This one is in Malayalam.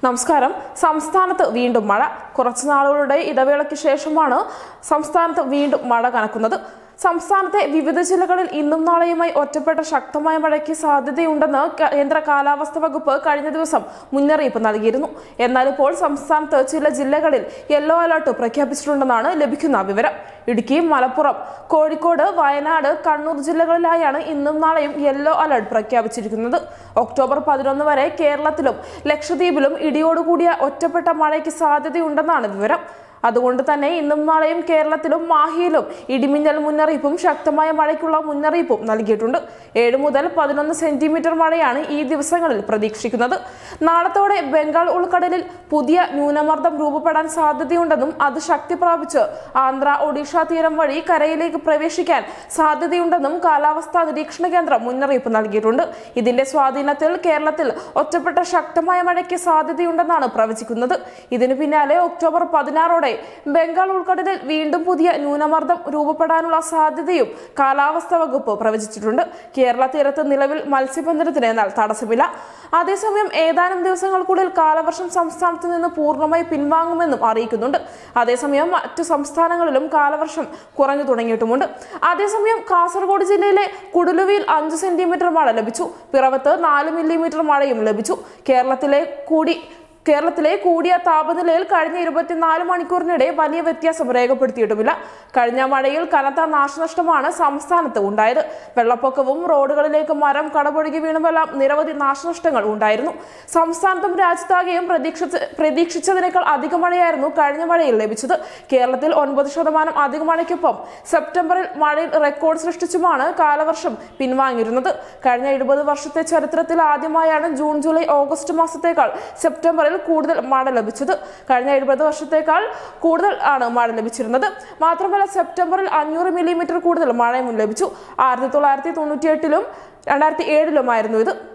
നമസ്കാരം സംസ്ഥാനത്ത് വീണ്ടും മഴ കുറച്ചു നാളുകളുടെ ഇടവേളയ്ക്ക് ശേഷമാണ് സംസ്ഥാനത്ത് വീണ്ടും മഴ കനക്കുന്നത് സംസ്ഥാനത്തെ വിവിധ ജില്ലകളിൽ ഇന്നും നാളെയുമായി ഒറ്റപ്പെട്ട ശക്തമായ മഴയ്ക്ക് സാധ്യതയുണ്ടെന്ന് ക- കേന്ദ്ര കാലാവസ്ഥ വകുപ്പ് കഴിഞ്ഞ ദിവസം മുന്നറിയിപ്പ് നൽകിയിരുന്നു എന്നാൽ ഇപ്പോൾ സംസ്ഥാനത്ത് ചില ജില്ലകളിൽ യെല്ലോ അലർട്ട് പ്രഖ്യാപിച്ചിട്ടുണ്ടെന്നാണ് ലഭിക്കുന്ന വിവരം ഇടുക്കി മലപ്പുറം കോഴിക്കോട് വയനാട് കണ്ണൂർ ജില്ലകളിലായാണ് ഇന്നും നാളെയും യെല്ലോ അലർട്ട് പ്രഖ്യാപിച്ചിരിക്കുന്നത് ഒക്ടോബർ പതിനൊന്ന് വരെ കേരളത്തിലും ലക്ഷദ്വീപിലും ഇടിയോടുകൂടിയ ഒറ്റപ്പെട്ട മഴയ്ക്ക് സാധ്യതയുണ്ടെന്നാണ് വിവരം അതുകൊണ്ട് തന്നെ ഇന്നും നാളെയും കേരളത്തിലും മാഹിയിലും ഇടിമിന്നൽ മുന്നറിയിപ്പും ശക്തമായ മഴയ്ക്കുള്ള മുന്നറിയിപ്പും നൽകിയിട്ടുണ്ട് ഏഴ് മുതൽ പതിനൊന്ന് സെന്റിമീറ്റർ മഴയാണ് ഈ ദിവസങ്ങളിൽ പ്രതീക്ഷിക്കുന്നത് നാളത്തോടെ ബംഗാൾ ഉൾക്കടലിൽ പുതിയ ന്യൂനമർദ്ദം രൂപപ്പെടാൻ സാധ്യതയുണ്ടെന്നും അത് ശക്തി പ്രാപിച്ച് ആന്ധ്ര ഒഡീഷ തീരം വഴി കരയിലേക്ക് പ്രവേശിക്കാൻ സാധ്യതയുണ്ടെന്നും കാലാവസ്ഥാ നിരീക്ഷണ കേന്ദ്രം മുന്നറിയിപ്പ് നൽകിയിട്ടുണ്ട് ഇതിന്റെ സ്വാധീനത്തിൽ കേരളത്തിൽ ഒറ്റപ്പെട്ട ശക്തമായ മഴയ്ക്ക് സാധ്യതയുണ്ടെന്നാണ് പ്രവചിക്കുന്നത് ഇതിനു പിന്നാലെ ഒക്ടോബർ പതിനാറോടെ ബംഗാൾ ഉൾക്കടലിൽ വീണ്ടും പുതിയ ന്യൂനമർദ്ദം രൂപപ്പെടാനുള്ള സാധ്യതയും കാലാവസ്ഥാ വകുപ്പ് പ്രവചിച്ചിട്ടുണ്ട് കേരള തീരത്ത് നിലവിൽ മത്സ്യബന്ധനത്തിന് എന്നാൽ തടസ്സമില്ല അതേസമയം ഏതാനും ദിവസങ്ങൾക്കുള്ളിൽ കാലവർഷം സംസ്ഥാനത്ത് നിന്ന് പൂർണ്ണമായി പിൻവാങ്ങുമെന്നും അറിയിക്കുന്നുണ്ട് അതേസമയം മറ്റു സംസ്ഥാനങ്ങളിലും കാലവർഷം കുറഞ്ഞു തുടങ്ങിയിട്ടുമുണ്ട് അതേസമയം കാസർഗോഡ് ജില്ലയിലെ കുടുലുവിൽ അഞ്ച് സെന്റിമീറ്റർ മഴ ലഭിച്ചു പിറവത്ത് നാല് മില്ലിമീറ്റർ മഴയും ലഭിച്ചു കേരളത്തിലെ കൂടി കേരളത്തിലെ കൂടിയ താപനിലയിൽ കഴിഞ്ഞ ഇരുപത്തിനാല് മണിക്കൂറിനിടെ വലിയ വ്യത്യാസം രേഖപ്പെടുത്തിയിട്ടുമില്ല കഴിഞ്ഞ മഴയിൽ കനത്ത നാശനഷ്ടമാണ് സംസ്ഥാനത്ത് ഉണ്ടായത് വെള്ളപ്പൊക്കവും റോഡുകളിലേക്ക് മരം കടപൊഴുകി വീണുമെല്ലാം നിരവധി നാശനഷ്ടങ്ങൾ ഉണ്ടായിരുന്നു സംസ്ഥാനത്തും രാജ്യത്താകെയും പ്രതീക്ഷിച്ച പ്രതീക്ഷിച്ചതിനേക്കാൾ അധിക മഴയായിരുന്നു കഴിഞ്ഞ മഴയിൽ ലഭിച്ചത് കേരളത്തിൽ ഒൻപത് ശതമാനം അധിക മഴയ്ക്കൊപ്പം സെപ്റ്റംബറിൽ മഴയിൽ റെക്കോർഡ് സൃഷ്ടിച്ചുമാണ് കാലവർഷം പിൻവാങ്ങിയിരുന്നത് കഴിഞ്ഞ എഴുപത് വർഷത്തെ ചരിത്രത്തിൽ ആദ്യമായാണ് ജൂൺ ജൂലൈ ഓഗസ്റ്റ് മാസത്തേക്കാൾ സെപ്റ്റംബറിൽ കൂടുതൽ മഴ ലഭിച്ചത് കഴിഞ്ഞ എഴുപത് വർഷത്തേക്കാൾ കൂടുതൽ ആണ് മഴ ലഭിച്ചിരുന്നത് മാത്രമല്ല സെപ്റ്റംബറിൽ അഞ്ഞൂറ് മില്ലിമീറ്റർ കൂടുതൽ മഴയും ലഭിച്ചു ആയിരത്തി തൊള്ളായിരത്തി തൊണ്ണൂറ്റി എട്ടിലും രണ്ടായിരത്തി ഏഴിലുമായിരുന്നു ഇത്